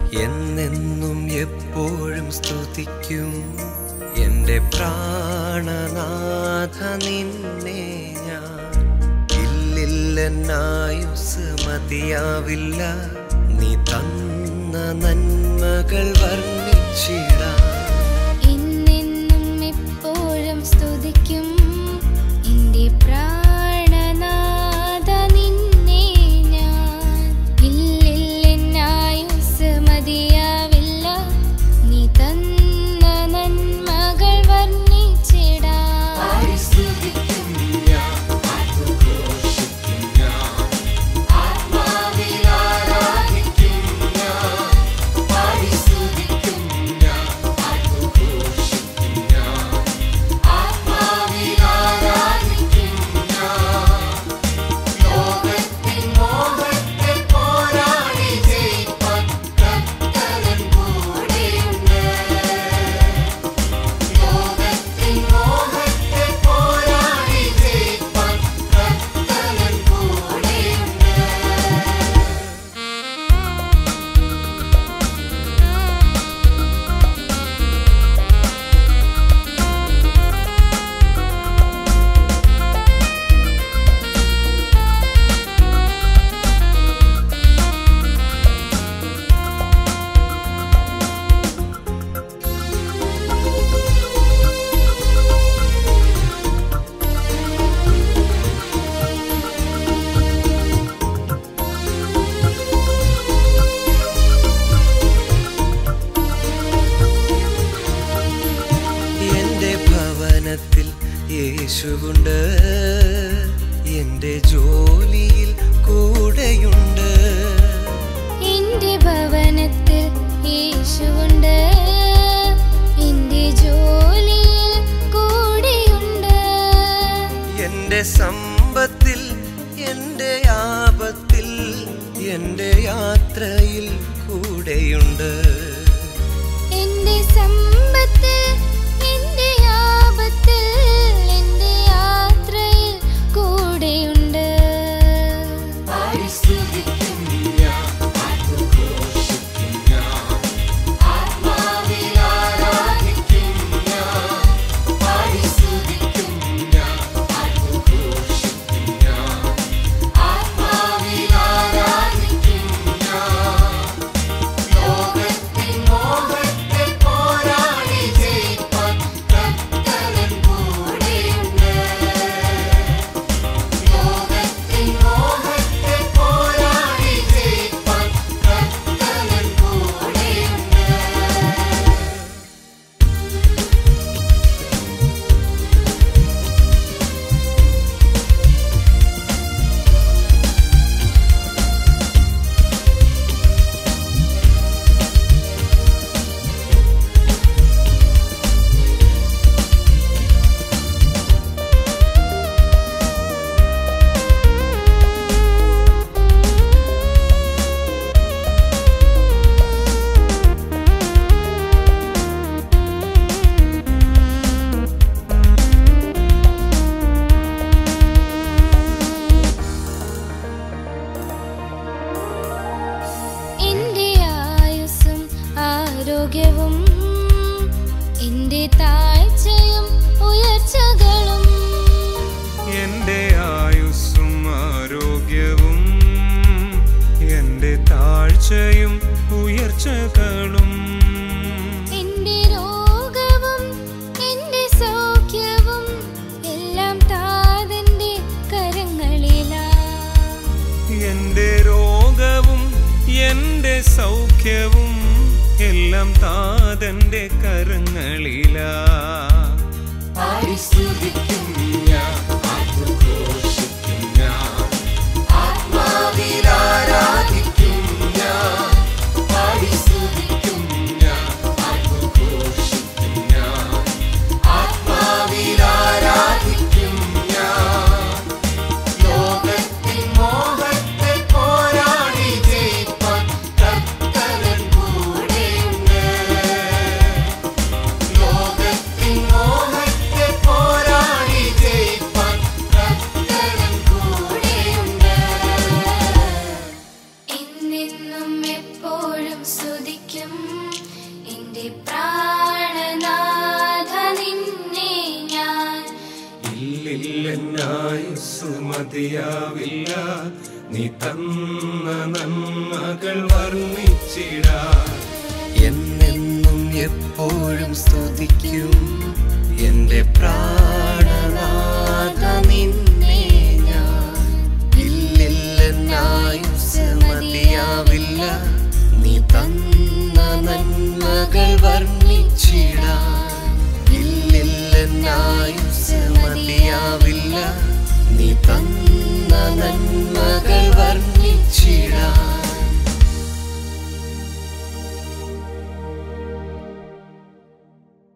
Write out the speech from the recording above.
എന്നെന്നും എപ്പോഴും സ്തുതിക്കും എൻ്റെ പ്രാണനാഥ നിന്നെ ഞാൻ ഇല്ലില്ലെന്നായുസ് മതിയാവില്ല നീ തന്ന നന്മകൾ വർണ്ണിച്ചിടാം എന്നെന്നും എപ്പോഴും സ്തുതിക്കും എൻ്റെ പ്രാണനാഥ നിന്നെ ഞാൻ ഇല്ലില്ലെന്നായുസ് മതിയാവില്ല നീ തന്ന നന്മകൾ വർണ്ണിച്ചിടാം എൻ്റെ ഭവനത്തിൽ യേശുവുണ്ട് എൻ്റെ ജോലിയിൽ കൂടെയുണ്ട് എന്റെ ഭവനത്തിൽ യേശുവുണ്ട് എന്റെ ജോലിയിൽ കൂടെയുണ്ട് എൻ്റെ സമ്പത്തിൽ എൻ്റെ ആപത്തിൽ എൻ്റെ യാത്രയിൽ കൂടെയുണ്ട് എന്റെ സമ്പത്തിൽ എന്റെ ആപത്തിൽ എന്റെ യാത്രയിൽ കൂടെയുണ്ട് എന്റെ ആയുസ്സും ആരോഗ്യവും എന്റെ താഴ്ചയും ഉയർച്ചകളും എന്റെ ആയുസ്സും ആരോഗ്യവും എന്റെ താഴ്ചയും ഉയർച്ചകളും എന്റെ രോഗവും എന്റെ സൗഖ്യവും എല്ലാം താതന്റെ കരങ്ങളിലാ എന്റെ രോഗവും എന്റെ സൗഖ്യവും എല്ലാം താതന്റെ കരങ്ങളിലാ ലോകത്തിൻ മോഹത്തെ പോരാടി മതിയാവില്ല നീ തന്ന നന്മകൾ വർണ്ണിച്ചിടാ എന്നെന്നും എപ്പോഴും സ്തുതിക്കും എന്റെ പ്രാണനാഥ നിന്നെ ഞാൻ ഇല്ലില്ലെന്നായുസ് മതിയാവില്ല നീ തന്ന നന്മകൾ വർണ്ണിച്ചിടാൻ ഇല്ലില്ലെന്നായുസ് മതിയാവില്ല നീ തന്ന നന്മകൾ വർണ്ണിച്ചിടാൻ